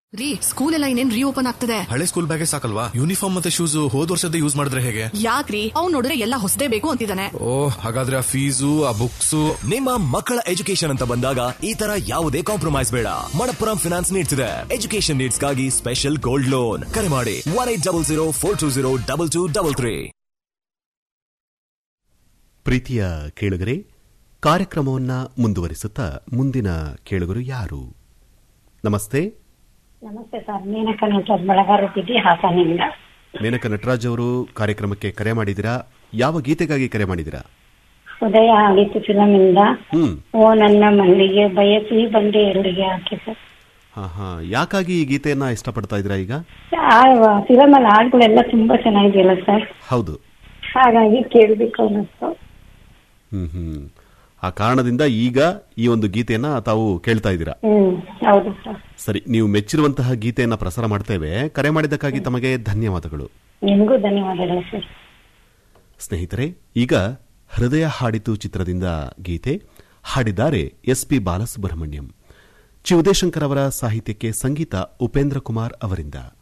ರೀ ಸ್ಕೂಲ್ ಎಲ್ಲ ಇನ್ನೇನ್ ರೀಓಪನ್ ಆಗ್ತದೆ ಹಳೆ ಸ್ಕೂಲ್ ಬ್ಯಾಗೇ ಸಾಕಲ್ವಾ ಯೂನಿಫಾರ್ಮ್ ಮತ್ತೆ ಶೂಸ್ ಹೋದ್ ವರ್ಷದ ಯೂಸ್ ಮಾಡಿದ್ರೆ ಹೇಗೆ ಯಾಕ್ರಿ ಅವ್ನ್ ನೋಡಿದ್ರೆ ಎಲ್ಲ ಹೊಸದೇ ಬೇಕು ಅಂತಿದ್ದಾನೆ ಓ ಹಾಗಾದ್ರೆ ಆ ಫೀಸು ಆ ಬುಕ್ಸು ನಿಮ್ಮ ಮಕ್ಕಳ ಎಜುಕೇಶನ್ ಅಂತ ಬಂದಾಗ ಈ ತರ ಯಾವುದೇ ಕಾಂಪ್ರಮೈಸ್ ಬೇಡ ಮಣಪ್ಪುರಂ ಫಿನಾನ್ಸ್ ನೀಡ್ಸ್ ಇದೆ ಎಜುಕೇಶನ್ ನೀಡ್ಸ್ ಗಾಗಿ ಸ್ಪೆಷಲ್ ಗೋಲ್ಡ್ ಲೋನ್ ಕರೆ ಮಾಡಿ one eight double zero four two zero double two double three ಪ್ರೀತಿಯ ಕೇಳುಗರೆ ಕಾರ್ಯಕ್ರಮವನ್ನ ಮುಂದುವರಿಸುತ್ತಾ ಮುಂದಿನ ಕೇಳುಗರು ಯಾರು ನಮಸ್ತೆ ನಮಸ್ತೆ ಸರ್ ಮೀನಕ ನಟರಾಜ್ ಬೆಳಗಾರುತ್ತಿದ್ದಿ ಹಾಸನಿಂದ ಮೇನಕ ನಟರಾಜ್ ಅವರು ಕಾರ್ಯಕ್ರಮಕ್ಕೆ ಕರೆ ಮಾಡಿದಿರಾ ಯಾವ ಗೀತೆಗಾಗಿ ಕರೆ ಮಾಡಿದಿರಾ ಉದಯ ಆಗಿತ್ತು ಫಿಲಮ್ ಇಂದ ಹ್ಮ್ ಓ ನನ್ನ ಮಲ್ಲಿಗೆ ಬಯಸಿ ಬಂದೆ ಎರಡಿಗೆ ಹಾಕಿ ಸರ್ ಹಾ ಹಾ ಯಾಕಾಗಿ ಈ ಗೀತೆಯನ್ನ ಇಷ್ಟಪಡ್ತಾ ಇದ್ದೀರಾ ಈಗ ಆ ಫಿಲಮ್ ಅಲ್ಲಿ ಹಾಡುಗಳೆಲ್ಲ ತುಂಬಾ ಚೆನ್ನಾಗಿದೆಯಲ್ಲ ಸರ್ ಹೌದು ಹಾಗಾಗಿ ಕೇಳ್ಬೇಕು ಅನ್ನಿಸ್ತು ಹ್ಮ್ ಹ್ಮ್ ಆ ಕಾರಣದಿಂದ ಈಗ ಈ ಒಂದು ಗೀತೆಯನ್ನ ತಾವು ಕೇಳ್ತಾ ಇದ್ದೀರಾ ಹ್ಮ್ ಹೌದು ಸರ್ ಸರಿ ನೀವು ಮೆಚ್ಚಿರುವಂತಹ ಗೀತೆಯನ್ನ ಪ್ರಸಾರ ಮಾಡ್ತೇವೆ ಕರೆ ಮಾಡಿದ್ದಕ್ಕಾಗಿ ತಮಗೆ ಧನ್ಯವಾದಗಳು ನಿಮಗೂ ಧನ್ಯವಾದಗಳು ಸರ್ ಸ್ನೇಹಿತರೆ ಈಗ ಹೃದಯ ಹಾಡಿತು ಚಿತ್ರದಿಂದ ಗೀತೆ ಹಾಡಿದ್ದಾರೆ ಎಸ್ ಪಿ ಬಾಲಸುಬ್ರಹ್ಮಣ್ಯಂ ಚಿ ಉದಯಶಂಕರ್ ಅವರ ಸಾಹಿತ್ಯಕ್ಕೆ ಸಂಗೀತ ಉಪೇಂದ್ರ ಕುಮಾರ್ ಅವರಿಂದ